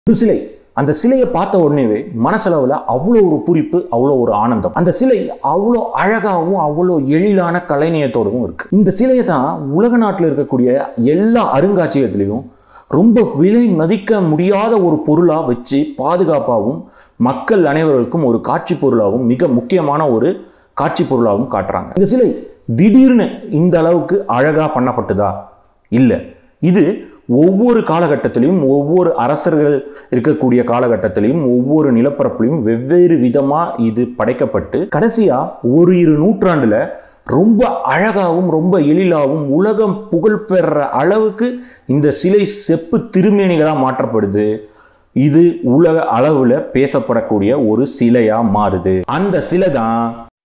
ஒரு சிலை அந்த சிலையை பார்த்த உடனேவே மனசளவில் அவ்வளோ ஒரு பூரிப்பு அவ்வளோ ஒரு ஆனந்தம் அந்த சிலை அவ்வளோ அழகாகவும் அவ்வளோ எழிலான கலைநயத்தோடவும் இருக்கு இந்த சிலையை தான் உலக நாட்டில் இருக்கக்கூடிய எல்லா அருங்காட்சியகத்திலையும் ரொம்ப விலை மதிக்க முடியாத ஒரு பொருளாக வச்சு பாதுகாப்பாகவும் மக்கள் அனைவருக்கும் ஒரு காட்சி பொருளாகவும் மிக முக்கியமான ஒரு காட்சி பொருளாகவும் காட்டுறாங்க இந்த சிலை திடீர்னு இந்த அளவுக்கு அழகாக பண்ணப்பட்டதா இல்லை இது ஒவ்வொரு காலகட்டத்திலையும் ஒவ்வொரு அரசர்கள் இருக்கக்கூடிய காலகட்டத்திலையும் ஒவ்வொரு நிலப்பரப்புலையும் வெவ்வேறு விதமாக இது படைக்கப்பட்டு கடைசியாக ஒரு இரு நூற்றாண்டில் ரொம்ப அழகாகவும் ரொம்ப எழிலாகவும் உலகம் புகழ் பெற அளவுக்கு இந்த சிலை செப்பு திருமேனிகளாக மாற்றப்படுது இது உலக அளவில் பேசப்படக்கூடிய ஒரு சிலையாக மாறுது அந்த சிலை தான்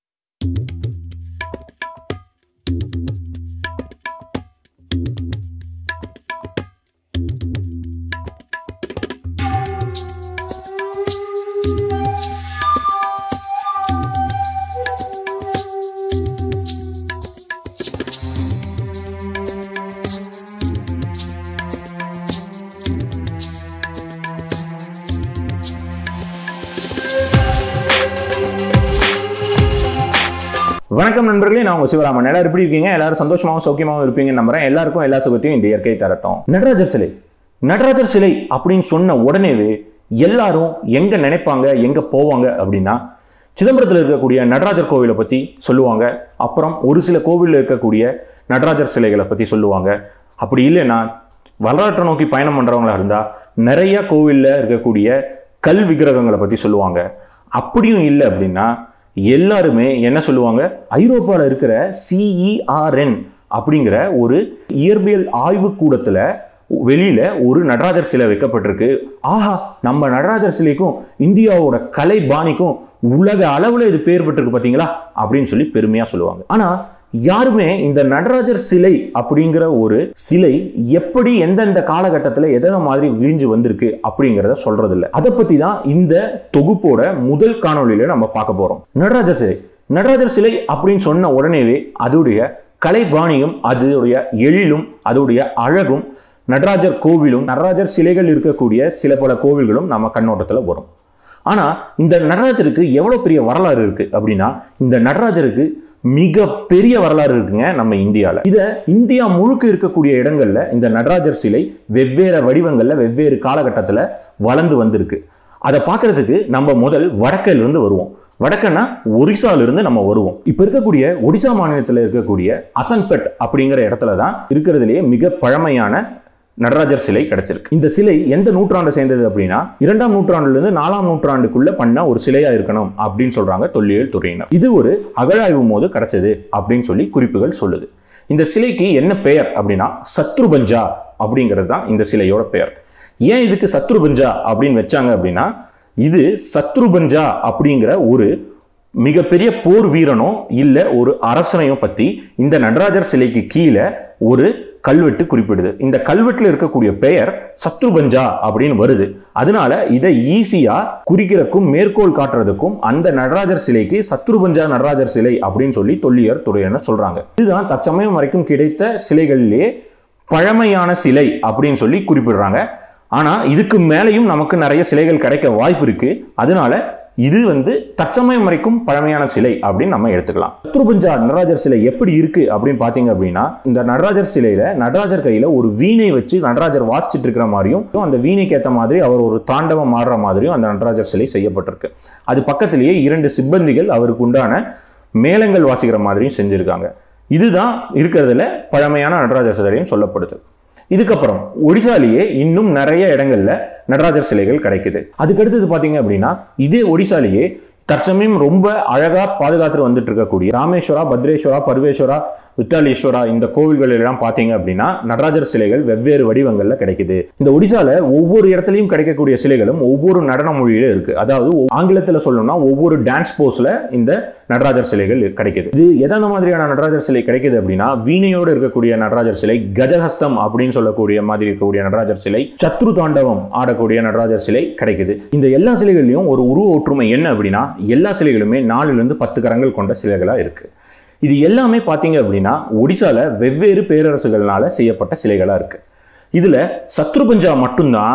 வணக்கம் நண்பர்களே நான் உங்க சிவராமன் எல்லாரும் எப்படி இருக்கீங்க எல்லாரும் சந்தோஷமாகவும் சௌக்கியமாகவும் இருப்பீங்கன்னு நம்புறேன் எல்லாருக்கும் எல்லா சுகத்தையும் இந்த இயற்கை தரட்டும் நடராஜர் சிலை நடராஜர் சிலை அப்படின்னு சொன்ன உடனேவே எல்லாரும் எங்க நினைப்பாங்க எங்க போவாங்க அப்படின்னா சிதம்பரத்தில் இருக்கக்கூடிய நடராஜர் கோவிலை பற்றி சொல்லுவாங்க அப்புறம் ஒரு சில கோவிலில் இருக்கக்கூடிய நடராஜர் சிலைகளை பற்றி சொல்லுவாங்க அப்படி இல்லைன்னா வரலாற்றை நோக்கி பயணம் பண்ணுறவங்களா இருந்தால் நிறைய கோவிலில் இருக்கக்கூடிய கல் விக்கிரகங்களை பற்றி சொல்லுவாங்க அப்படியும் இல்லை அப்படின்னா எல்லாருமே என்ன சொல்லுவாங்க ஐரோப்பாவில் இருக்கிற சிஇஆர்என் அப்படிங்கிற ஒரு இயற்பியல் ஆய்வு கூடத்தில் வெளியில ஒரு நடராஜர் சிலை வைக்கப்பட்டிருக்கு ஆஹா நம்ம நடராஜர் சிலைக்கும் இந்தியாவோட கலை பாணிக்கும் உலக அளவில் இது பேர் பெற்றிருக்கு பார்த்தீங்களா அப்படின்னு சொல்லி பெருமையா சொல்லுவாங்க ஆனா யாருமே இந்த நடராஜர் சிலை அப்படிங்கிற ஒரு சிலை எப்படி எந்தெந்த காலகட்டத்தில் எதன மாதிரி விரிஞ்சு வந்திருக்கு அப்படிங்கிறத சொல்றது இல்லை அதை பத்தி தான் இந்த தொகுப்போட முதல் காணொளியில நம்ம பார்க்க போறோம் நடராஜர் சிலை நடராஜர் சிலை அப்படின்னு சொன்ன உடனேவே அதோடைய கலைபாணியும் அதோடைய எழிலும் அதோடைய அழகும் நடராஜர் கோவிலும் நடராஜர் சிலைகள் இருக்கக்கூடிய சில பல கோவில்களும் நம்ம கண்ணோட்டத்தில் வரும் ஆனால் இந்த நடராஜருக்கு எவ்வளோ பெரிய வரலாறு இருக்கு அப்படின்னா இந்த நடராஜருக்கு மிக பெரிய வரலாறு இருக்குங்க நம்ம இந்தியாவில் இதை இந்தியா முழுக்க இருக்கக்கூடிய இடங்கள்ல இந்த நடராஜர் சிலை வெவ்வேறு வடிவங்களில் வெவ்வேறு காலகட்டத்தில் வளர்ந்து வந்திருக்கு அதை பார்க்கறதுக்கு நம்ம முதல் வடக்கில் இருந்து வருவோம் வடக்கன்னா ஒரிசால இருந்து நம்ம வருவோம் இப்ப இருக்கக்கூடிய ஒடிசா மாநிலத்தில் இருக்கக்கூடிய அசன்பெட் அப்படிங்கிற இடத்துல தான் இருக்கிறதுலேயே மிக பழமையான நடராஜர் சிலை கிடைச்சிருக்கு இந்த சிலை எந்த நூற்றாண்டை சேர்ந்தது அப்படின்னா இரண்டாம் நூற்றாண்டுலேருந்து நாலாம் நூற்றாண்டுக்குள்ள பண்ண ஒரு சிலையா இருக்கணும் அப்படின்னு சொல்றாங்க தொல்லியல் துறையினர் இது ஒரு அகழாய்வு போது கிடைச்சது அப்படின்னு சொல்லி குறிப்புகள் சொல்லுது இந்த சிலைக்கு என்ன பெயர் அப்படின்னா சத்ருபஞ்சா அப்படிங்கிறது தான் இந்த சிலையோட பெயர் ஏன் இதுக்கு சத்ருபஞ்சா அப்படின்னு வச்சாங்க அப்படின்னா இது சத்ருபஞ்சா அப்படிங்கிற ஒரு மிகப்பெரிய போர் வீரனோ இல்லை ஒரு அரசனையோ பற்றி இந்த நடராஜர் சிலைக்கு கீழே ஒரு கல்வெட்டு குறிப்பிடுது இந்த கல்வெட்டில் இருக்கக்கூடிய பெயர் சத்ருபஞ்சா அப்படின்னு வருது அதனால இதை ஈஸியா குறிக்கிறதுக்கும் மேற்கோள் காட்டுறதுக்கும் அந்த நடராஜர் சிலைக்கு சத்ருபஞ்சா நடராஜர் சிலை அப்படின்னு சொல்லி தொல்லியர் துறையினர் சொல்றாங்க இதுதான் தற்சமயம் வரைக்கும் கிடைத்த சிலைகளிலேயே பழமையான சிலை அப்படின்னு சொல்லி குறிப்பிடுறாங்க ஆனா இதுக்கு மேலேயும் நமக்கு நிறைய சிலைகள் கிடைக்க வாய்ப்பு இருக்கு அதனால இது வந்து தற்சமயம் வரைக்கும் பழமையான சிலை அப்படின்னு நம்ம எடுத்துக்கலாம் சத்ருபஞ்சா நடராஜர் சிலை எப்படி இருக்கு அப்படின்னு பாத்தீங்க அப்படின்னா இந்த நடராஜர் சிலையில நடராஜர் கையில ஒரு வீணை வச்சு நடராஜர் வாசிச்சுட்டு இருக்கிற மாதிரியும் அந்த வீணைக்கு ஏற்ற மாதிரி அவர் ஒரு தாண்டவம் ஆடுற மாதிரியும் அந்த நடராஜர் சிலை செய்யப்பட்டிருக்கு அது பக்கத்திலேயே இரண்டு சிப்பந்திகள் அவருக்கு உண்டான மேளங்கள் வாசிக்கிற மாதிரியும் செஞ்சிருக்காங்க இதுதான் இருக்கிறதுல பழமையான நடராஜர் சிலையும் சொல்லப்படுது இதுக்கப்புறம் ஒடிசாலேயே இன்னும் நிறைய இடங்கள்ல நடராஜர் சிலைகள் கிடைக்குது அதுக்கு அடுத்தது பாத்தீங்க அப்படின்னா இதே ஒடிசாலேயே தற்சமயம் ரொம்ப அழகா பாதுகாத்து வந்துட்டு இருக்கக்கூடிய ராமேஸ்வரா பத்ரேஸ்வரா பர்வேஸ்வரா விட்டாலீஸ்வரா இந்த கோவில்கள் எல்லாம் பார்த்தீங்க அப்படின்னா நடராஜர் சிலைகள் வெவ்வேறு வடிவங்கள்ல கிடைக்குது இந்த ஒடிசால ஒவ்வொரு இடத்துலையும் கிடைக்கக்கூடிய சிலைகளும் ஒவ்வொரு நடன மொழியில இருக்கு அதாவது ஆங்கிலத்தில் சொல்லணும்னா ஒவ்வொரு டான்ஸ் போஸ்ல இந்த நடராஜர் சிலைகள் கிடைக்குது இது எதன மாதிரியான நடராஜர் சிலை கிடைக்குது அப்படின்னா வீணையோடு இருக்கக்கூடிய நடராஜர் சிலை கஜஹஸ்தம் அப்படின்னு சொல்லக்கூடிய மாதிரி இருக்கக்கூடிய நடராஜர் சிலை சத்ரு தாண்டவம் ஆடக்கூடிய நடராஜர் சிலை கிடைக்குது இந்த எல்லா சிலைகள்லையும் ஒரு உருவ ஒற்றுமை என்ன அப்படின்னா எல்லா சிலைகளுமே நாலுல இருந்து பத்து கரங்கள் கொண்ட சிலைகளா இருக்கு இது எல்லாமே பார்த்தீங்க அப்படின்னா ஒடிசால வெவ்வேறு பேரரசுகள்னால செய்யப்பட்ட சிலைகளாக இருக்கு இதுல சத்ருபஞ்சா மட்டும்தான்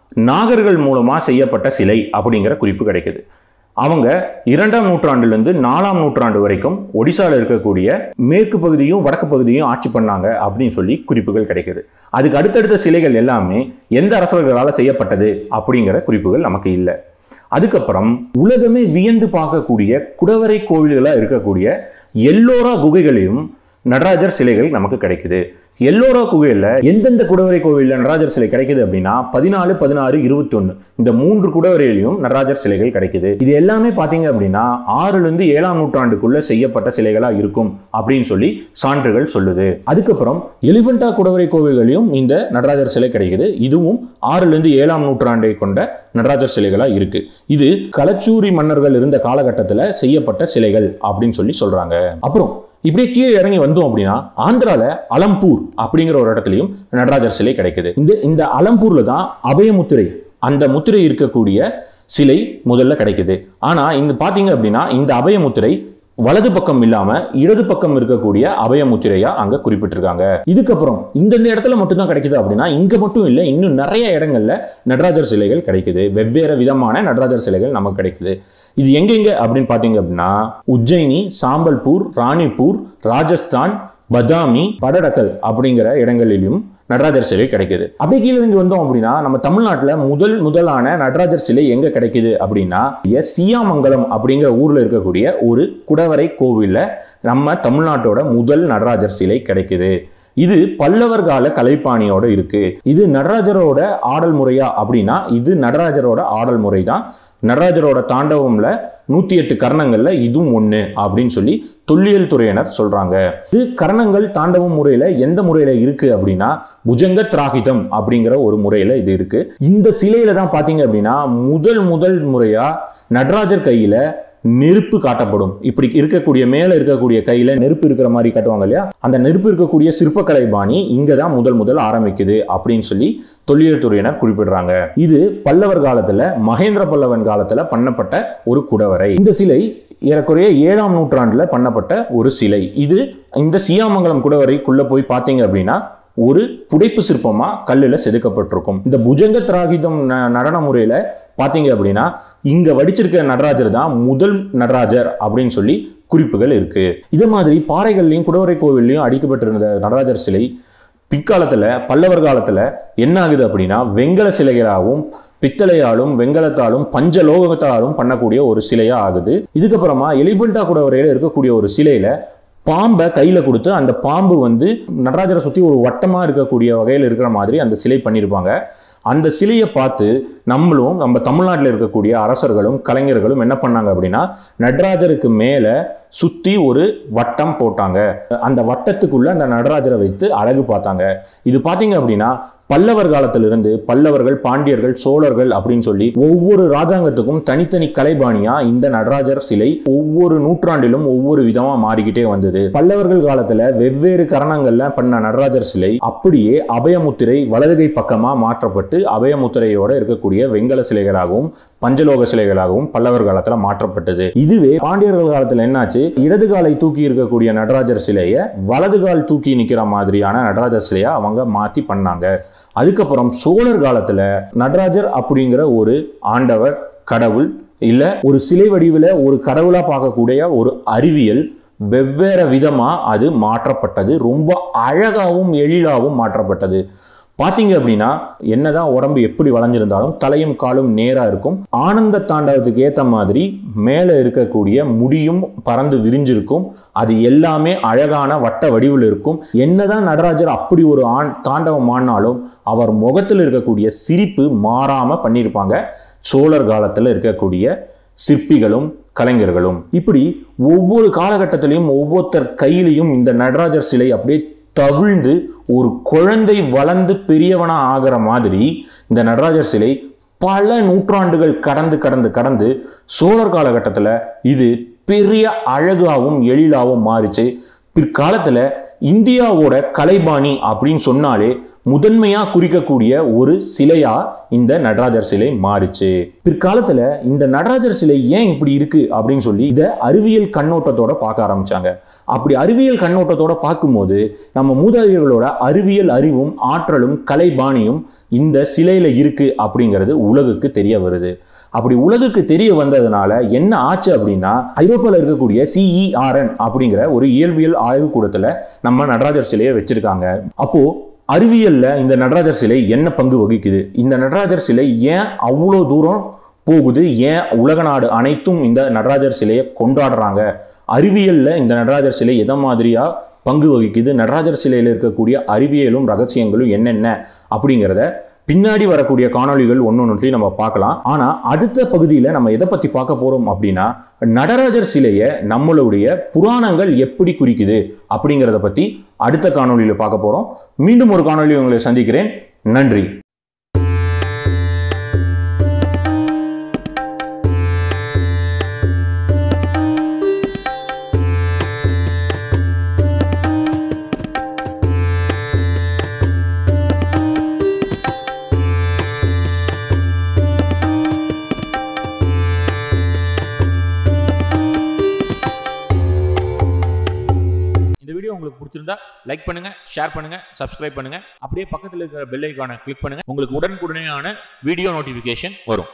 நாகர்கள் மூலமா செய்யப்பட்ட சிலை அப்படிங்கிற குறிப்பு கிடைக்குது அவங்க இரண்டாம் நூற்றாண்டுலேருந்து நாலாம் நூற்றாண்டு வரைக்கும் ஒடிசால இருக்கக்கூடிய மேற்கு பகுதியும் வடக்கு பகுதியும் ஆட்சி பண்ணாங்க அப்படின்னு சொல்லி குறிப்புகள் கிடைக்குது அதுக்கு அடுத்தடுத்த சிலைகள் எல்லாமே எந்த அரசர்களால் செய்யப்பட்டது அப்படிங்கிற குறிப்புகள் நமக்கு இல்லை அதுக்கப்புறம் உலகமே வியந்து பார்க்கக்கூடிய குடவரை கோவில்களாக இருக்கக்கூடிய எல்லோரா குகைகளையும் நடராஜர் சிலைகள் நமக்கு கிடைக்குது எல்லோரா குகையில் எந்தெந்த குடவரை கோவிலில் நடராஜர் சிலை கிடைக்குது அப்படின்னா பதினாலு பதினாறு இருபத்தொன்னு இந்த மூன்று குடவரையிலையும் நடராஜர் சிலைகள் கிடைக்குது இது எல்லாமே பார்த்தீங்க அப்படின்னா ஆறுலேருந்து ஏழாம் நூற்றாண்டுக்குள்ள செய்யப்பட்ட சிலைகளா இருக்கும் அப்படின்னு சொல்லி சான்றுகள் சொல்லுது அதுக்கப்புறம் எலிஃபென்டா குடவரை கோவில்களையும் இந்த நடராஜர் சிலை கிடைக்குது இதுவும் ஆறுலேருந்து ஏழாம் நூற்றாண்டை கொண்ட நடராஜர் சிலைகளா இருக்கு இது களச்சூரி மன்னர்கள் இருந்த காலகட்டத்தில் செய்யப்பட்ட சிலைகள் அப்படின்னு சொல்லி சொல்றாங்க அப்புறம் இப்படியே கீழே இறங்கி வந்தோம் அப்படின்னா ஆந்திரால அலம்பூர் அப்படிங்கிற ஒரு இடத்துலையும் நடராஜர் சிலை கிடைக்குது இந்த இந்த அலம்பூர்ல தான் அபயமுத்திரை அந்த முத்திரை இருக்கக்கூடிய சிலை முதல்ல கிடைக்குது ஆனா இந்த பாத்தீங்க அப்படின்னா இந்த அபயமுத்திரை வலது பக்கம் இல்லாம இடது பக்கம் இருக்கக்கூடிய அபயமுத்திரையா அங்க குறிப்பிட்டிருக்காங்க இதுக்கப்புறம் இந்தந்த இடத்துல மட்டும் தான் கிடைக்குது அப்படின்னா இங்க மட்டும் இல்ல இன்னும் நிறைய இடங்கள்ல நடராஜர் சிலைகள் கிடைக்குது வெவ்வேறு விதமான நடராஜர் சிலைகள் நமக்கு கிடைக்குது இது எங்கெங்க அப்படின்னு பார்த்தீங்க அப்படின்னா உஜ்ஜயினி சாம்பல்பூர் ராணிப்பூர் ராஜஸ்தான் பதாமி படடக்கல் அப்படிங்கிற இடங்களிலும் நடராஜர் சிலை கிடைக்குது அப்படியே கீழே இறங்கி வந்தோம் அப்படின்னா நம்ம தமிழ்நாட்டில் முதல் முதலான நடராஜர் சிலை எங்க கிடைக்குது அப்படின்னா எஸ் சியாமங்கலம் அப்படிங்கிற ஊர்ல இருக்கக்கூடிய ஒரு குடவரை கோவில்ல நம்ம தமிழ்நாட்டோட முதல் நடராஜர் சிலை கிடைக்குது இது பல்லவர் கால கலைப்பாணியோட இருக்கு இது நடராஜரோட ஆடல் முறையா அப்படின்னா இது நடராஜரோட ஆடல் முறை தான் நடராஜரோட தாண்டவம்ல நூத்தி எட்டு கர்ணங்கள்ல இதுவும் ஒண்ணு அப்படின்னு சொல்லி தொல்லியல் துறையினர் சொல்றாங்க இது கர்ணங்கள் தாண்டவம் முறையில எந்த முறையில இருக்கு அப்படின்னா புஜங்க திராகிதம் அப்படிங்கிற ஒரு முறையில இது இருக்கு இந்த சிலையில தான் பாத்தீங்க அப்படின்னா முதல் முதல் முறையா நடராஜர் கையில நெருப்பு காட்டப்படும் இப்படி இருக்கக்கூடிய மேல இருக்கக்கூடிய கையில நெருப்பு இருக்கிற மாதிரி காட்டுவாங்க இல்லையா அந்த நெருப்பு இருக்கக்கூடிய சிற்பக்கலை பாணி இங்க தான் முதல் முதல் ஆரம்பிக்குது அப்படின்னு சொல்லி தொல்லியல் துறையினர் குறிப்பிடுறாங்க இது பல்லவர் காலத்துல மகேந்திர பல்லவன் காலத்துல பண்ணப்பட்ட ஒரு குடவரை இந்த சிலை ஏறக்குறைய ஏழாம் நூற்றாண்டுல பண்ணப்பட்ட ஒரு சிலை இது இந்த சியாமங்கலம் குடவரைக்குள்ள போய் பார்த்தீங்க அப்படின்னா ஒரு புடைப்பு சிற்பமா கல்லுல செதுக்கப்பட்டிருக்கும் இந்த புஜங்க திராகிதம் ந- நடன முறையில பாத்தீங்க அப்படின்னா இங்க வடிச்சிருக்க நடராஜர் தான் முதல் நடராஜர் அப்படின்னு சொல்லி குறிப்புகள் இருக்கு இதே மாதிரி பாறைகள்லையும் குடவரை கோவில்லையும் அடிக்கப்பட்டிருந்த நடராஜர் சிலை பிற்காலத்துல பல்லவர் காலத்துல என்ன ஆகுது அப்படின்னா வெங்கல சிலைகளாகவும் பித்தளையாலும் வெங்கலத்தாலும் பஞ்சலோகத்தாலும் பண்ணக்கூடிய ஒரு சிலையா ஆகுது இதுக்கப்புறமா எலிபெண்டா குடவரையில இருக்கக்கூடிய ஒரு சிலையில பாம்பை கையில் கொடுத்து அந்த பாம்பு வந்து நடராஜரை சுற்றி ஒரு வட்டமாக இருக்கக்கூடிய வகையில் இருக்கிற மாதிரி அந்த சிலை பண்ணியிருப்பாங்க அந்த சிலையை பார்த்து நம்மளும் நம்ம தமிழ்நாட்டில் இருக்கக்கூடிய அரசர்களும் கலைஞர்களும் என்ன பண்ணாங்க அப்படின்னா நடராஜருக்கு மேலே சுற்றி ஒரு வட்டம் போட்டாங்க அந்த வட்டத்துக்குள்ள அந்த நடராஜரை வைத்து அழகு பார்த்தாங்க இது பார்த்தீங்க அப்படின்னா பல்லவர் காலத்திலிருந்து பல்லவர்கள் பாண்டியர்கள் சோழர்கள் அப்படின்னு சொல்லி ஒவ்வொரு ராஜாங்கத்துக்கும் தனித்தனி கலைபாணியா இந்த நடராஜர் சிலை ஒவ்வொரு நூற்றாண்டிலும் ஒவ்வொரு விதமா மாறிக்கிட்டே வந்தது பல்லவர்கள் காலத்துல வெவ்வேறு கரணங்கள்ல பண்ண நடராஜர் சிலை அப்படியே அபயமுத்திரை வலதுகை பக்கமா மாற்றப்பட்டு அபயமுத்திரையோட இருக்கக்கூடிய வெங்கல சிலைகளாகவும் பஞ்சலோக சிலைகளாகவும் பல்லவர் காலத்துல மாற்றப்பட்டது இதுவே பாண்டியர்கள் காலத்துல என்னாச்சு இடது காலை தூக்கி இருக்கக்கூடிய நடராஜர் சிலையை வலது கால் தூக்கி நிக்கிற மாதிரியான நடராஜர் சிலையை அவங்க மாத்தி பண்ணாங்க அதுக்கப்புறம் சோழர் காலத்துல நடராஜர் அப்படிங்கிற ஒரு ஆண்டவர் கடவுள் இல்ல ஒரு சிலை வடிவில் ஒரு கடவுளா பார்க்கக்கூடிய ஒரு அறிவியல் வெவ்வேறு விதமா அது மாற்றப்பட்டது ரொம்ப அழகாவும் எழிலாகவும் மாற்றப்பட்டது பாத்தீங்க அப்படின்னா என்னதான் உடம்பு எப்படி வளைஞ்சிருந்தாலும் தலையும் காலும் நேரா இருக்கும் ஆனந்த தாண்டவத்துக்கு ஏத்த மாதிரி மேலே இருக்கக்கூடிய முடியும் பறந்து விரிஞ்சிருக்கும் அது எல்லாமே அழகான வட்ட வடிவில் இருக்கும் என்னதான் நடராஜர் அப்படி ஒரு ஆண் தாண்டவம் ஆடினாலும் அவர் முகத்தில் இருக்கக்கூடிய சிரிப்பு மாறாம பண்ணியிருப்பாங்க சோழர் காலத்துல இருக்கக்கூடிய சிற்பிகளும் கலைஞர்களும் இப்படி ஒவ்வொரு காலகட்டத்திலையும் ஒவ்வொருத்தர் கையிலையும் இந்த நடராஜர் சிலை அப்படியே தவிழ்ந்து ஒரு குழந்தை வளர்ந்து பெரியவனா ஆகிற மாதிரி இந்த நடராஜர் சிலை பல நூற்றாண்டுகள் கடந்து கடந்து கடந்து சோழர் காலகட்டத்தில் இது பெரிய அழகாவும் எழிலாவும் மாறிச்சு பிற்காலத்தில் இந்தியாவோட கலைபாணி அப்படின்னு சொன்னாலே முதன்மையா குறிக்கக்கூடிய ஒரு சிலையா இந்த நடராஜர் சிலை மாறுச்சு பிற்காலத்துல இந்த நடராஜர் சிலை ஏன் இப்படி இருக்கு அப்படின்னு சொல்லி இதை அறிவியல் கண்ணோட்டத்தோட பார்க்க ஆரம்பிச்சாங்க அப்படி அறிவியல் கண்ணோட்டத்தோட பார்க்கும்போது நம்ம மூதாதையர்களோட அறிவியல் அறிவும் ஆற்றலும் கலைபாணியும் இந்த சிலையில இருக்கு அப்படிங்கிறது உலகுக்கு தெரிய வருது அப்படி உலகுக்கு தெரிய வந்ததுனால என்ன ஆச்சு அப்படின்னா ஐரோப்பாவில் இருக்கக்கூடிய சிஇஆர்என் அப்படிங்கிற ஒரு இயல்பியல் ஆய்வுக்கூடத்துல நம்ம நடராஜர் சிலையை வச்சிருக்காங்க அப்போ அறிவியல்ல இந்த நடராஜர் சிலை என்ன பங்கு வகிக்குது இந்த நடராஜர் சிலை ஏன் அவ்வளோ தூரம் போகுது ஏன் உலக நாடு அனைத்தும் இந்த நடராஜர் சிலையை கொண்டாடுறாங்க அறிவியல்ல இந்த நடராஜர் சிலை எதை மாதிரியா பங்கு வகிக்குது நடராஜர் சிலையில் இருக்கக்கூடிய அறிவியலும் ரகசியங்களும் என்னென்ன அப்படிங்கிறத பின்னாடி வரக்கூடிய காணொளிகள் ஒன்று நம்ம பார்க்கலாம் ஆனால் அடுத்த பகுதியில் நம்ம எதை பற்றி பார்க்க போகிறோம் அப்படின்னா நடராஜர் சிலையை நம்மளுடைய புராணங்கள் எப்படி குறிக்குது அப்படிங்கிறத பற்றி அடுத்த காணொளியில் பார்க்க போகிறோம் மீண்டும் ஒரு காணொளி உங்களை சந்திக்கிறேன் நன்றி இந்த வீடியோ உங்களுக்கு பிடிச்சிருந்தா லைக் பண்ணுங்க ஷேர் பண்ணுங்க சப்ஸ்கிரைப் பண்ணுங்க அப்படியே பக்கத்தில் இருக்கிற பெல் ஐக்கானை கிளிக் பண்ணுங்க உங்களுக்கு உடனுக்குடனேயான வீடியோ நோட்டிஃபிகேஷன் வரும்